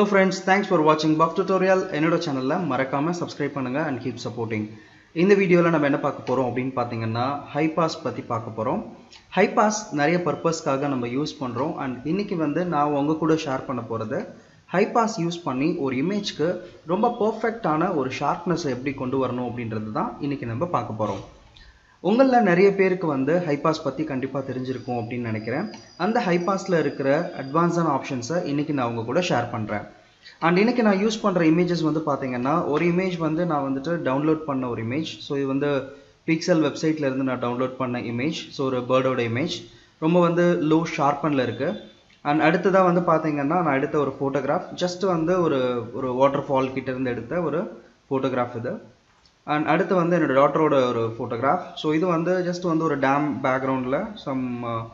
hello friends thanks for வாட்சிங் puff tutorial என்னோட சேனலில் மறக்காமல் சப்ஸ்கிரைப் பண்ணுங்கள் அண்ட் கீப் சப்போர்ட்டிங் இந்த வீடியோவில் நம்ம என்ன பார்க்க போகிறோம் அப்படின்னு பார்த்தீங்கன்னா ஹை பாஸ் பற்றி பார்க்க போகிறோம் ஹை பாஸ் நிறைய பர்பஸ்க்காக நம்ம யூஸ் பண்ணுறோம் அண்ட் இன்னைக்கு வந்து நான் உங்கள் கூட ஷேர் பண்ண போகிறது ஹை பாஸ் யூஸ் பண்ணி ஒரு இமேஜ்க்கு ரொம்ப பர்ஃபெக்டான ஒரு ஷார்ப்னஸ் எப்படி கொண்டு வரணும் அப்படின்றது தான் இன்னைக்கு நம்ம பார்க்க போகிறோம் உங்களில் நிறைய பேருக்கு வந்து ஹைபாஸ் பற்றி கண்டிப்பாக தெரிஞ்சிருக்கும் அப்படின்னு நினைக்கிறேன் அந்த ஹைபாஸில் இருக்கிற அட்வான்ஸான ஆப்ஷன்ஸை இன்றைக்கி நான் உங்கள் கூட ஷேர் பண்ணுறேன் அண்ட் இன்றைக்கி நான் யூஸ் பண்ணுற இமேஜஸ் வந்து பார்த்தீங்கன்னா ஒரு இமேஜ் வந்து நான் வந்துட்டு டவுன்லோட் பண்ண ஒரு இமேஜ் ஸோ இது வந்து பிக்சல் வெப்சைட்ல இருந்து நான் டவுன்லோட் பண்ண இமேஜ் ஸோ ஒரு பேர்டோட இமேஜ் ரொம்ப வந்து லோ ஷார்ப்பனில் இருக்குது அண்ட் அடுத்ததாக வந்து பார்த்தீங்கன்னா நான் எடுத்த ஒரு ஃபோட்டோகிராஃப் ஜஸ்ட் வந்து ஒரு ஒரு வாட்டர் ஃபால் கிட்ட இருந்து எடுத்த ஒரு ஃபோட்டோகிராஃப் இது அண்ட் அடுத்து வந்து என்னோட டாட்டரோட ஒரு ஃபோட்டோகிராஃப் ஸோ இது வந்து ஜஸ்ட் வந்து ஒரு டேம் பேக்ரவுண்டில் சம்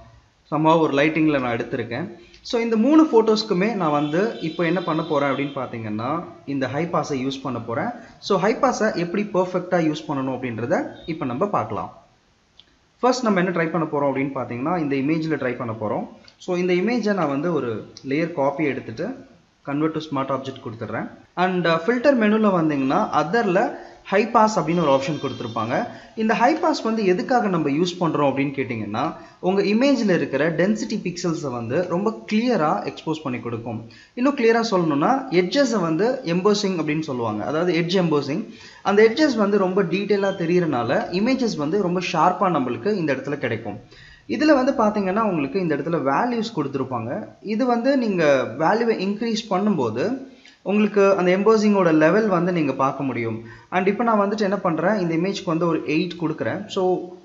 சம்மா ஒரு லைட்டிங்கில் நான் எடுத்திருக்கேன் ஸோ இந்த மூணு ஃபோட்டோஸ்க்குமே நான் வந்து இப்போ என்ன பண்ண போகிறேன் அப்படின்னு பார்த்தீங்கன்னா இந்த ஹைபாஸை யூஸ் பண்ண போகிறேன் ஸோ ஹைபாஸை எப்படி பர்ஃபெக்டாக யூஸ் பண்ணணும் அப்படின்றத இப்போ நம்ம பார்க்கலாம் ஃபர்ஸ்ட் நம்ம என்ன ட்ரை பண்ண போகிறோம் அப்படின்னு பார்த்தீங்கன்னா இந்த இமேஜில் ட்ரை பண்ண போகிறோம் ஸோ இந்த இமேஜை நான் வந்து ஒரு லேயர் காப்பி எடுத்துகிட்டு கன்வெர்ட் டு ஸ்மார்ட் ஆப்ஜெக்ட் கொடுத்துட்றேன் அண்ட் ஃபில்டர் மெனுவில் வந்தீங்கன்னா அதரில் ஹை பாஸ் அப்படின்னு ஒரு ஆப்ஷன் கொடுத்துருப்பாங்க இந்த ஹை பாஸ் வந்து எதுக்காக நம்ம யூஸ் பண்ணுறோம் அப்படின்னு கேட்டிங்கன்னா உங்கள் இமேஜில் இருக்கிற டென்சிட்டி பிக்சல்ஸை வந்து ரொம்ப கிளியராக எக்ஸ்போஸ் பண்ணி கொடுக்கும் இன்னும் கிளியராக சொல்லணும்னா எட்ஜஸை வந்து எம்போசிங் அப்படின்னு சொல்லுவாங்க அதாவது எட்ஜ் எம்போசிங் அந்த எட்ஜஸ் வந்து ரொம்ப டீட்டெயிலாக தெரியறனால இமேஜஸ் வந்து ரொம்ப ஷார்ப்பாக நம்மளுக்கு இந்த இடத்துல கிடைக்கும் இதில் வந்து பார்த்தீங்கன்னா உங்களுக்கு இந்த இடத்துல வேல்யூஸ் கொடுத்துருப்பாங்க இது வந்து நீங்கள் வேல்யூவை இன்க்ரீஸ் பண்ணும்போது உங்களுக்கு அந்த எம்போசிங்கோட லெவல் வந்து நீங்கள் பார்க்க முடியும் அண்ட் இப்போ நான் வந்துட்டு என்ன பண்ணுறேன் இந்த இமேஜ்க்கு வந்து ஒரு எயிட் கொடுக்குறேன் ஸோ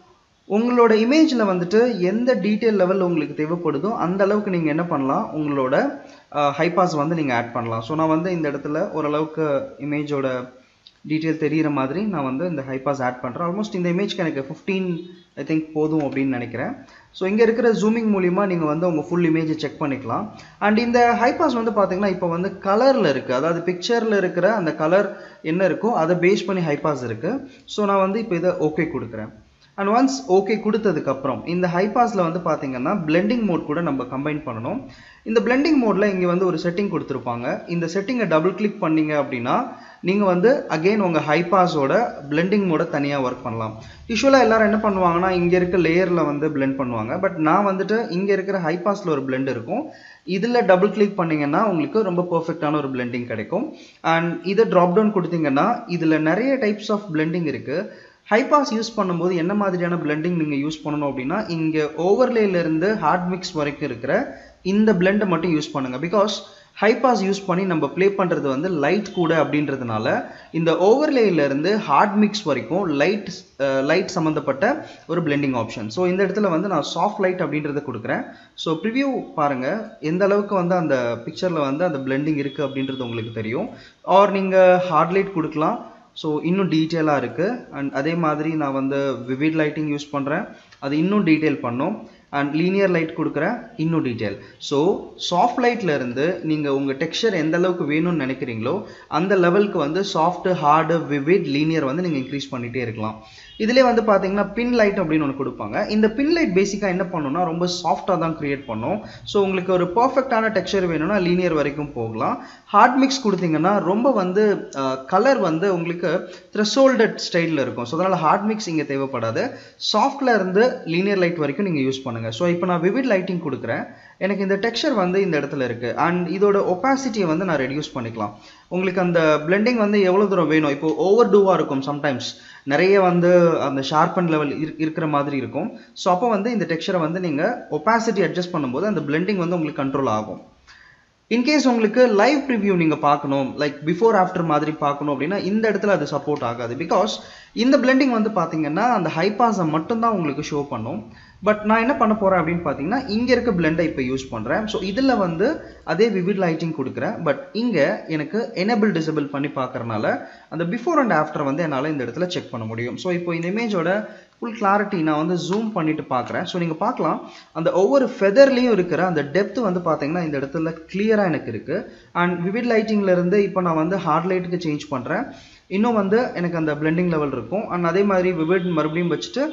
உங்களோட இமேஜில் வந்துட்டு எந்த டீட்டெயில் லெவல் உங்களுக்கு தேவைப்படுதோ அந்த அளவுக்கு நீங்கள் என்ன பண்ணலாம் உங்களோட ஹைபாஸ் வந்து நீங்கள் ஆட் பண்ணலாம் ஸோ நான் வந்து இந்த இடத்துல ஓரளவுக்கு இமேஜோட டீட்டெயில் தெரிகிற மாதிரி நான் வந்து இந்த ஹைபாஸ் ஆட் பண்ணுறேன் ஆல்மோஸ்ட் இந்த இமேஜ்க்கு எனக்கு ஃபிஃப்டீன் ஐ திங்க் போதும் அப்படின்னு நினைக்கிறேன் ஸோ இங்கே இருக்கிற ஜூமிங் மூலிமா நீங்கள் வந்து உங்கள் ஃபுல் இமேஜை செக் பண்ணிக்கலாம் அண்ட் இந்த ஹைபாஸ் வந்து பார்த்தீங்கன்னா இப்போ வந்து கலரில் இருக்குது அதாவது பிக்சரில் இருக்கிற அந்த கலர் என்ன இருக்கோ அதை பேஸ் பண்ணி ஹைபாஸ் இருக்குது ஸோ நான் வந்து இப்போ இதை ஓகே கொடுக்குறேன் அண்ட் ஒன்ஸ் ஓகே கொடுத்ததுக்கப்புறம் இந்த ஹைபாஸில் வந்து பார்த்தீங்கன்னா பிளெண்டிங் மோட் கூட நம்ம கம்பைன் பண்ணணும் இந்த பிளெண்டிங் மோடில் இங்கே வந்து ஒரு செட்டிங் கொடுத்துருப்பாங்க இந்த செட்டிங்கை டபுள் கிளிக் பண்ணீங்க அப்படின்னா நீங்கள் வந்து அகெயின் உங்கள் ஹைபாஸோட பிளெண்டிங் மோட தனியாக ஒர்க் பண்ணலாம் யூஸ்வலாக எல்லாரும் என்ன பண்ணுவாங்கன்னா இங்கே இருக்க லேயரில் வந்து பிளெண்ட் பண்ணுவாங்க பட் நான் வந்துட்டு இங்கே இருக்கிற ஹைபாஸில் ஒரு பிளெண்ட் இருக்கும் இதில் டபுள் கிளிக் பண்ணிங்கன்னா உங்களுக்கு ரொம்ப பர்ஃபெக்டான ஒரு பிளெண்டிங் கிடைக்கும் அண்ட் இதை ட்ராப் டவுன் கொடுத்தீங்கன்னா இதில் நிறைய டைப்ஸ் ஆஃப் பிளெண்டிங் இருக்குது ஹைபாஸ் யூஸ் பண்ணும்போது என்ன மாதிரியான பிளெண்டிங் நீங்கள் யூஸ் பண்ணணும் அப்படின்னா இங்கே ஓவர்லேலேருந்து ஹார்ட் மிக்ஸ் வரைக்கும் இருக்கிற இந்த பிளெண்டை மட்டும் யூஸ் பண்ணுங்கள் பிகாஸ் ஹைபாஸ் யூஸ் பண்ணி நம்ம ப்ளே பண்ணுறது வந்து லைட் கூட அப்படின்றதுனால இந்த ஓவர்லேயிலேருந்து ஹார்ட் மிக்ஸ் வரைக்கும் லைட் லைட் சம்மந்தப்பட்ட ஒரு பிளெண்டிங் ஆப்ஷன் ஸோ இந்த இடத்துல வந்து நான் சாஃப்ட் லைட் அப்படின்றத கொடுக்குறேன் ஸோ ப்ரிவியூ பாருங்கள் எந்த அளவுக்கு வந்து அந்த பிக்சரில் வந்து அந்த பிளெண்டிங் இருக்குது அப்படின்றது உங்களுக்கு தெரியும் ஆர் நீங்கள் ஹார்ட் லைட் கொடுக்கலாம் ஸோ இன்னும் டீட்டெயிலாக இருக்குது அண்ட் அதே மாதிரி நான் வந்து விவிட் லைட்டிங் யூஸ் பண்ணுறேன் அது இன்னும் டீட்டெயில் பண்ணும் அண்ட் லீனியர் லைட் கொடுக்குறேன் இன்னும் டீட்டெயில் ஸோ சாஃப்ட் லைட்டில் இருந்து நீங்கள் உங்கள் டெக்ஸ்சர் எந்த அளவுக்கு வேணும்னு நினைக்கிறீங்களோ அந்த லெவலுக்கு வந்து சாஃப்ட் ஹார்டு விவிட் லீனியர் வந்து நீங்கள் இன்க்ரீஸ் பண்ணிகிட்டே இருக்கலாம் இதிலே வந்து பார்த்தீங்கன்னா பின் லைட் அப்படின்னு ஒன்று கொடுப்பாங்க இந்த பின் லைட் பேசிக்காக என்ன பண்ணணும்னா ரொம்ப சாஃப்டாக தான் க்ரியேட் பண்ணும் ஸோ உங்களுக்கு ஒரு பர்ஃபெக்டான டெக்ஸ்சர் வேணும்னா லீனியர் வரைக்கும் போகலாம் ஹார்ட் மிக்ஸ் கொடுத்தீங்கன்னா ரொம்ப வந்து கலர் வந்து உங்களுக்கு த்ரெஷோல்டட் ஸ்டைலில் இருக்கும் ஸோ அதனால் ஹார்ட் மிக்ஸ் இங்கே தேவைப்படாது சாஃப்டில் இருந்து லீனியர் லைட் வரைக்கும் நீங்கள் யூஸ் பண்ணுங்கள் ஸோ இப்போ நான் விவிட் லைட்டிங் கொடுக்குறேன் எனக்கு இந்த டெக்ஸ்சர் வந்து இந்த இடத்துல இருக்குது அண்ட் இதோட ஒப்பாசிட்டியை வந்து நான் ரெடியூஸ் பண்ணிக்கலாம் உங்களுக்கு அந்த பிளெண்டிங் வந்து எவ்வளோ தூரம் வேணும் இப்போ ஓவர் டூவாக இருக்கும் சம்டைம்ஸ் நிறைய வந்து அந்த ஷார்பன் லெவல் இருக்கிற மாதிரி இருக்கும் ஸோ அப்போ வந்து இந்த டெக்ஸ்சரை வந்து நீங்கள் ஒப்பாசிட்டி அட்ஜஸ்ட் பண்ணும்போது அந்த பிளெண்டிங் வந்து உங்களுக்கு கண்ட்ரோல் ஆகும் இன்கேஸ் உங்களுக்கு லைவ் ப்ரிவியூ நீங்கள் பார்க்கணும் லைக் பிஃபோர் ஆஃப்டர் மாதிரி பார்க்கணும் அப்படின்னா இந்த இடத்துல அது சப்போர்ட் ஆகாது பிகாஸ் இந்த பிளெண்டிங் வந்து பார்த்தீங்கன்னா அந்த ஹைபாஸை மட்டும்தான் உங்களுக்கு ஷோ பண்ணும் பட் நான் என்ன பண்ண போகிறேன் அப்படின்னு பார்த்தீங்கன்னா இங்கே இருக்க பிளெண்டை இப்போ யூஸ் பண்ணுறேன் ஸோ இதில் வந்து அதே விவிட் லைட்டிங் கொடுக்குறேன் பட் இங்கே எனக்கு எனேபிள் டிசபிள் பண்ணி பார்க்குறனால அந்த பிஃபோர் அண்ட் ஆஃப்டர் வந்து என்னால் இந்த இடத்துல செக் பண்ண முடியும் ஸோ இப்போ இந்த இமேஜோட ஃபுல் கிளாரிட்டி நான் வந்து ஜூம் பண்ணிட்டு பார்க்குறேன் ஸோ நீங்கள் பார்க்கலாம் அந்த ஒவ்வொரு ஃபெதர்லேயும் இருக்கிற அந்த டெப்த் வந்து பார்த்தீங்கன்னா இந்த இடத்துல கிளியராக எனக்கு இருக்குது அண்ட் விவிட் லைட்டிங்லேருந்து இப்போ நான் வந்து ஹார்ட் லைட்டுக்கு சேஞ்ச் பண்ணுறேன் இன்னும் வந்து எனக்கு அந்த பிளெண்டிங் லெவல் இருக்கும் அண்ட் அதே மாதிரி விவிட் மறுபடியும் வச்சுட்டு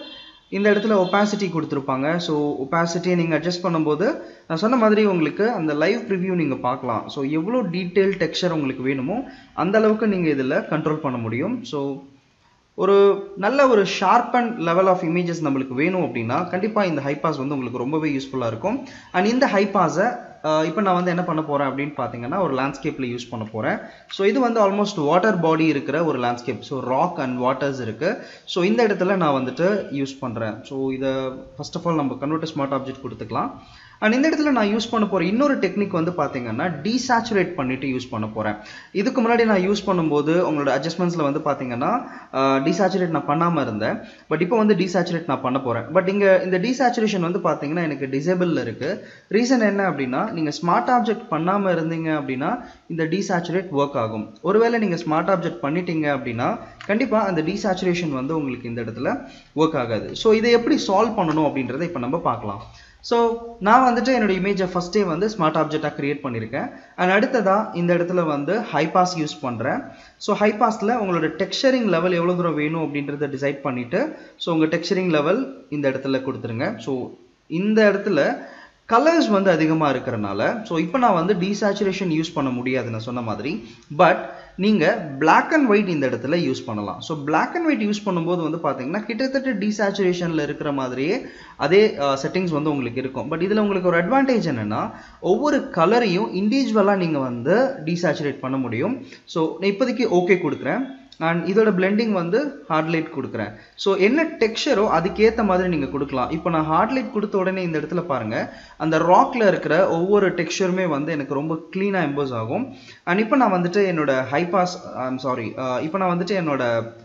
இந்த இடத்துல ஒப்பாசிட்டி கொடுத்துருப்பாங்க ஸோ ஒப்பாசிட்டியை நீங்கள் அட்ஜஸ்ட் பண்ணும்போது நான் சொன்ன மாதிரி உங்களுக்கு அந்த லைவ் ப்ரிவ்யூ நீங்கள் பார்க்கலாம் ஸோ எவ்வளோ டீட்டெயில் டெக்ஸ்சர் உங்களுக்கு வேணுமோ அந்த அளவுக்கு நீங்கள் இதில் கண்ட்ரோல் பண்ண முடியும் ஸோ ஒரு நல்ல ஒரு sharp and level of images நம்மளுக்கு வேணும் அப்படின்னா கண்டிப்பாக இந்த ஹைபாஸ் வந்து உங்களுக்கு ரொம்பவே யூஸ்ஃபுல்லாக இருக்கும் அண்ட் இந்த ஹைபாஸை இப்போ நான் வந்து என்ன பண்ண போகிறேன் அப்படின்னு பார்த்தீங்கன்னா ஒரு லேண்ட்ஸ்கேப்பில் யூஸ் பண்ண போகிறேன் ஸோ இது வந்து ஆல்மோஸ்ட் வாட்டர் பாடி இருக்கிற ஒரு landscape so rock and waters இருக்குது ஸோ இந்த இடத்துல நான் வந்துட்டு யூஸ் பண்ணுறேன் ஸோ இதை ஃபர்ஸ்ட் ஆஃப் ஆல் நம்ம கன்வெர்ட் ஸ்மார்ட் ஆப்ஜெக்ட் கொடுத்துக்கலாம் அண்ட் இந்த இடத்துல நான் யூஸ் பண்ண போகிற இன்னொரு டெக்னிக் வந்து பார்த்தீங்கன்னா டீசாச்சுரேட் பண்ணிட்டு யூஸ் பண்ண போகிறேன் இதுக்கு முன்னாடி நான் யூஸ் பண்ணும்போது உங்களோட அட்ஜஸ்ட்மெண்ட்ஸில் வந்து பார்த்தீங்கன்னா டீசாச்சுரேட் நான் பண்ணாமல் இருந்தேன் பட் இப்போ வந்து டீசாச்சுரேட் நான் பண்ண போகிறேன் பட் இங்கே இந்த டீசாச்சுரேஷன் வந்து பார்த்தீங்கன்னா எனக்கு டிசேபிளில் இருக்குது ரீசன் என்ன அப்படின்னா நீங்கள் ஸ்மார்ட் ஆப்ஜெக்ட் பண்ணாமல் இருந்தீங்க அப்படின்னா இந்த டீசாச்சுரேட் ஒர்க் ஆகும் ஒருவேளை நீங்கள் ஸ்மார்ட் ஆப்ஜெக்ட் பண்ணிட்டீங்க அப்படின்னா கண்டிப்பாக அந்த டீசாச்சுரேஷன் வந்து உங்களுக்கு இந்த இடத்துல ஒர்க் ஆகாது ஸோ இதை எப்படி சால்வ் பண்ணணும் அப்படின்றத இப்போ நம்ம பார்க்கலாம் ஸோ நான் வந்துட்டு என்னோட இமேஜை ஃபஸ்ட்டே வந்து ஸ்மார்ட் ஆப்ஜெக்டாக க்ரியேட் பண்ணியிருக்கேன் அண்ட் அடுத்ததாக இந்த இடத்துல வந்து ஹைபாஸ் யூஸ் பண்ணுறேன் ஸோ ஹைபாஸில் உங்களோட டெக்ஸ்சரிங் லெவல் எவ்வளோ தூரம் வேணும் அப்படின்றத டிசைட் பண்ணிவிட்டு ஸோ உங்கள் டெக்ஸ்சரிங் லெவல் இந்த இடத்துல கொடுத்துருங்க ஸோ இந்த இடத்துல கலர்ஸ் வந்து அதிகமாக இருக்கிறனால ஸோ இப்போ நான் வந்து டீசாச்சுரேஷன் யூஸ் பண்ண முடியாது நான் சொன்ன மாதிரி பட் நீங்கள் பிளாக் அண்ட் ஒயிட் இந்த இடத்துல யூஸ் பண்ணலாம் so black and white use பண்ணும்போது வந்து பார்த்தீங்கன்னா கிட்டத்தட்ட டீசாச்சுரேஷனில் இருக்கிற மாதிரியே அதே செட்டிங்ஸ் வந்து உங்களுக்கு இருக்கும் பட் இதில் உங்களுக்கு ஒரு அட்வான்டேஜ் என்னென்னா ஒவ்வொரு கலரையும் இண்டிவிஜுவலாக நீங்கள் வந்து டீசாச்சுரேட் பண்ண முடியும் ஸோ நான் இப்போதைக்கு ஓகே கொடுக்குறேன் அண்ட் இதோட பிளெண்டிங் வந்து ஹார்ட்லைட் கொடுக்குறேன் ஸோ என்ன டெக்ஸ்சரோ அதுக்கேற்ற மாதிரி நீங்கள் கொடுக்கலாம் இப்போ நான் ஹார்ட்லைட் கொடுத்த உடனே இந்த இடத்துல பாருங்கள் அந்த ராக்ல இருக்கிற ஒவ்வொரு டெக்ஸ்சருமே வந்து எனக்கு ரொம்ப க்ளீனாக எம்போஸ் ஆகும் அண்ட் இப்போ நான் வந்துட்டு என்னோட ஹைபாஸ் ஐம் சாரி இப்போ நான் வந்துட்டு என்னோட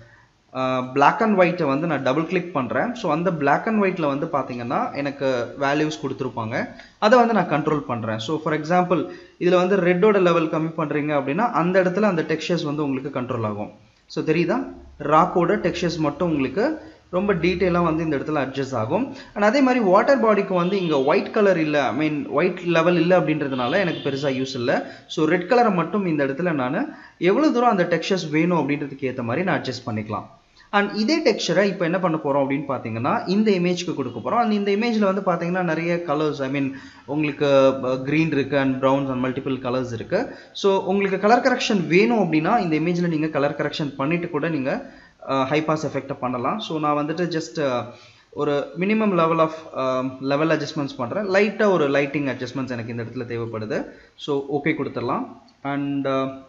பிளாக் அண்ட் ஒயிட்டை வந்து நான் டபுள் கிளிக் பண்ணுறேன் ஸோ அந்த பிளாக் அண்ட் ஒயிட்டில் வந்து பார்த்தீங்கன்னா எனக்கு வேல்யூஸ் கொடுத்துருப்பாங்க அதை வந்து நான் கண்ட்ரோல் பண்ணுறேன் ஸோ ஃபார் எக்ஸாம்பிள் இதில் வந்து ரெட்டோட லெவல் கம்மி பண்ணுறீங்க அப்படின்னா அந்த இடத்துல அந்த டெக்ஸ்சர்ஸ் வந்து உங்களுக்கு கண்ட்ரோல் ஆகும் ஸோ தெரியுதா ராக்கோட டெக்ஸ்சர்ஸ் மட்டும் உங்களுக்கு ரொம்ப டீட்டெயிலாக வந்து இந்த இடத்துல அட்ஜஸ்ட் ஆகும் அண்ட் அதே மாதிரி வாட்டர் பாடிக்கு வந்து இங்கே ஒயிட் கலர் இல்லை ஐ மீன் ஒயிட் லெவல் இல்லை அப்படின்றதுனால எனக்கு பெருசாக யூஸ் இல்லை ஸோ ரெட் கலரை மட்டும் இந்த இடத்துல நான் எவ்வளோ தூரம் அந்த டெக்ஸ்சர்ஸ் வேணும் அப்படின்றதுக்கு ஏற்ற மாதிரி நான் அட்ஜஸ்ட் பண்ணிக்கலாம் அண்ட் இதே டெக்ஸ்சரை இப்போ என்ன பண்ண போகிறோம் அப்படின்னு பார்த்தீங்கன்னா இந்த இமேஜ்க்கு கொடுக்க போகிறோம் அண்ட் இந்த இமேஜில் வந்து பார்த்தீங்கன்னா நிறைய கலர்ஸ் ஐ மீன் உங்களுக்கு க்ரீன் இருக்குது and browns and multiple colours இருக்குது ஸோ உங்களுக்கு கலர் கரெக்ஷன் வேணும் அப்படின்னா இந்த இமேஜில் நீங்கள் கலர் கரெக்ஷன் பண்ணிவிட்டு கூட நீங்கள் ஹைபாஸ் எஃபெக்டை பண்ணலாம் ஸோ நான் வந்துட்டு ஜஸ்ட் ஒரு minimum level of level adjustments பண்ணுறேன் லைட்டாக ஒரு லைட்டிங் அட்ஜஸ்ட்மெண்ட்ஸ் எனக்கு இந்த இடத்துல தேவைப்படுது ஸோ ஓகே கொடுத்துடலாம் and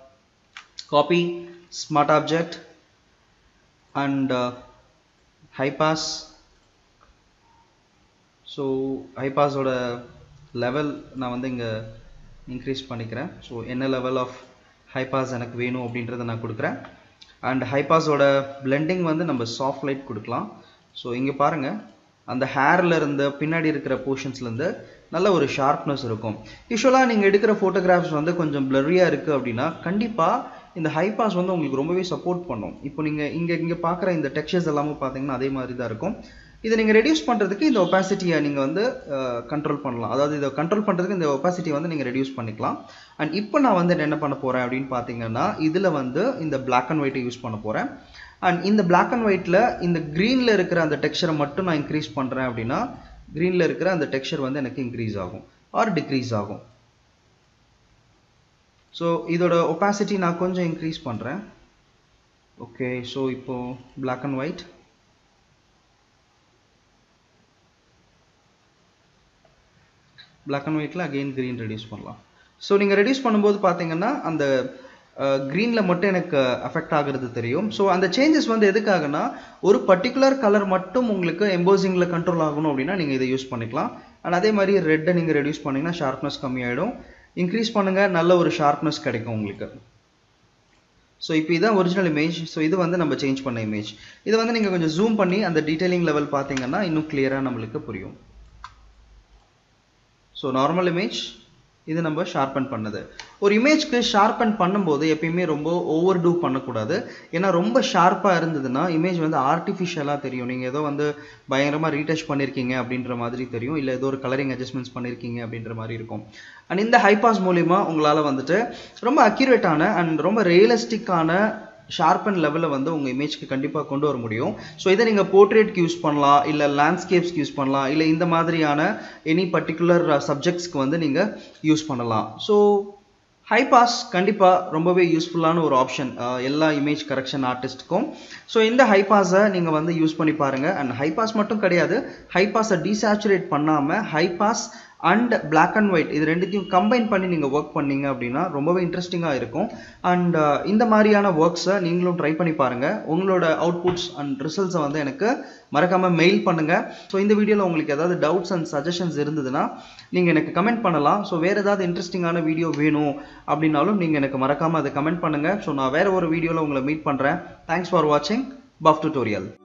copy smart object and high pass so ஹைபாஸோட லெவல் நான் வந்து இங்கே இன்க்ரீஸ் பண்ணிக்கிறேன் ஸோ என்ன லெவல் ஆஃப் ஹைபாஸ் எனக்கு வேணும் அப்படின்றத நான் கொடுக்குறேன் அண்ட் ஹைபாஸோட பிளெண்டிங் வந்து நம்ம சாஃப்ட் லைட் கொடுக்கலாம் ஸோ இங்கே பாருங்கள் அந்த ஹேரில் இருந்த பின்னாடி இருக்கிற போர்ஷன்ஸ்லேருந்து நல்ல ஒரு ஷார்ப்னஸ் இருக்கும் யூஸ்வலாக நீங்கள் எடுக்கிற ஃபோட்டோகிராஃப்ஸ் வந்து கொஞ்சம் பிளரியாக இருக்குது அப்படின்னா கண்டிப்பாக இந்த ஹைபாஸ் வந்து உங்களுக்கு ரொம்பவே சப்போர்ட் பண்ணும் இப்போ நீங்கள் இங்கே இங்கே பார்க்குற இந்த டெக்ஸ்சர்ஸ் எல்லாமே பார்த்தீங்கன்னா அதே மாதிரி தான் இருக்கும் இதை நீங்கள் ரெடியூஸ் பண்ணுறதுக்கு இந்த ஒப்பாசிட்டியை நீங்கள் வந்து கண்ட்ரோல் பண்ணலாம் அதாவது இதை கண்ட்ரோல் பண்ணுறதுக்கு இந்த ஒப்பாசிட்டியை வந்து நீங்கள் ரெடியூஸ் பண்ணிக்கலாம் அண்ட் இப்போ நான் வந்து என்ன பண்ண போகிறேன் அப்படின்னு பார்த்தீங்கன்னா இதில் வந்து இந்த பிளாக் அண்ட் ஒயிட்டை யூஸ் பண்ண போகிறேன் அண்ட் இந்த பிளாக் அண்ட் ஒயிட்டில் இந்த க்ரீனில் இருக்கிற அந்த டெக்ஸ்சரை மட்டும் நான் இன்க்ரீஸ் பண்ணுறேன் அப்படின்னா க்ரீனில் இருக்கிற அந்த டெக்ஸ்சர் வந்து எனக்கு இன்க்ரீஸ் ஆகும் ஆர் டிக்ரீஸ் ஆகும் ஸோ இதோட ஒப்பாசிட்டி நான் கொஞ்சம் இன்க்ரீஸ் பண்ணுறேன் ஓகே ஸோ இப்போது black and white black and ஒயிட்டில் அகெயின் க்ரீன் ரெடியூஸ் பண்ணலாம் ஸோ நீங்கள் ரெடியூஸ் பண்ணும்போது பார்த்தீங்கன்னா அந்த க்ரீனில் மட்டும் எனக்கு அஃபெக்ட் ஆகுறது தெரியும் ஸோ அந்த சேஞ்சஸ் வந்து எதுக்காகனா ஒரு பர்டிகுலர் கலர் மட்டும் உங்களுக்கு எம்போசிங்கில் கண்ட்ரோல் ஆகணும் அப்படின்னா நீங்கள் இதை யூஸ் பண்ணிக்கலாம் அண்ட் அதே மாதிரி ரெட்டை நீங்கள் ரெடியூஸ் பண்ணிங்கன்னா ஷார்ப்னஸ் கம்மியாயிடும் இன்க்ரீஸ் பண்ணுங்கள் நல்ல ஒரு ஷார்ப்னஸ் கிடைக்கும் உங்களுக்கு ஸோ இப்போ இதான் ஒரிஜினல் இமேஜ் ஸோ இது வந்து நம்ம சேஞ்ச் பண்ண இமேஜ் இதை வந்து நீங்கள் கொஞ்சம் ஜூம் பண்ணி அந்த டீட்டெயிலிங் லெவல் பார்த்தீங்கன்னா இன்னும் கிளியராக நம்மளுக்கு புரியும் ஸோ நார்மல் இமேஜ் இது நம்ம ஷார்பன் பண்ணது ஒரு இமேஜ்க்கு ஷார்பன் பண்ணும்போது எப்பயுமே ரொம்ப ஓவர் டூ பண்ணக்கூடாது ஏன்னா ரொம்ப ஷார்ப்பாக இருந்ததுன்னா இமேஜ் வந்து ஆர்டிஃபிஷியலாக தெரியும் நீங்கள் ஏதோ வந்து பயங்கரமாக ரீடச் பண்ணியிருக்கீங்க அப்படின்ற மாதிரி தெரியும் இல்லை ஏதோ ஒரு கலரிங் அட்ஜஸ்ட்மெண்ட்ஸ் பண்ணியிருக்கீங்க அப்படின்ற மாதிரி இருக்கும் அண்ட் இந்த ஹைபாஸ் மூலிமா உங்களால் வந்துட்டு ரொம்ப அக்யூரேட்டான அண்ட் ரொம்ப ரியலிஸ்டிக்கான ஷார்பன் லெவலில் வந்து உங்கள் இமேஜ்க்கு கண்டிப்பாக கொண்டு வர முடியும் ஸோ இதை நீங்கள் போர்ட்ரேட்க்கு யூஸ் பண்ணலாம் இல்லை லேண்ட்ஸ்கேப்ஸ்க்கு யூஸ் பண்ணலாம் இல்லை இந்த மாதிரியான எனி பர்டிகுலர் சப்ஜெக்ட்ஸ்க்கு வந்து நீங்கள் யூஸ் பண்ணலாம் ஸோ ஹை பாஸ் கண்டிப்பாக ரொம்பவே யூஸ்ஃபுல்லான ஒரு ஆப்ஷன் எல்லா இமேஜ் கரெக்ஷன் ஆர்டிஸ்ட்டுக்கும் ஸோ இந்த ஹை பாஸை நீங்கள் வந்து யூஸ் பண்ணி பாருங்கள் அண்ட் ஹை பாஸ் மட்டும் கிடையாது ஹை பாஸை டீசாச்சுரேட் பண்ணாமல் high pass and black and white இது ரெண்டுத்தையும் கம்பைன் பண்ணி நீங்கள் ஒர்க் பண்ணீங்க அப்படின்னா ரொம்பவே இன்ட்ரெஸ்டிங்காக இருக்கும் அண்ட் இந்த மாதிரியான ஒர்க்ஸை நீங்களும் ட்ரை பண்ணி பாருங்கள் உங்களோட அவுட்புட்ஸ் அண்ட் ரிசல்ட்ஸை வந்து எனக்கு மறக்காமல் மெயில் பண்ணுங்கள் ஸோ இந்த வீடியோவில் உங்களுக்கு ஏதாவது டவுட்ஸ் அண்ட் சஜஷன்ஸ் இருந்ததுன்னா நீங்கள் எனக்கு கமெண்ட் பண்ணலாம் ஸோ வேறு ஏதாவது இன்ட்ரெஸ்டிங்கான வீடியோ வேணும் அப்படின்னாலும் நீங்கள் எனக்கு மறக்காமல் அதை கமெண்ட் பண்ணுங்கள் ஸோ நான் வேறு ஒரு வீடியோவில் உங்களை மீட் பண்ணுறேன் தேங்க்ஸ் ஃபார் வாட்சிங் பஃப் டுட்டோரியல்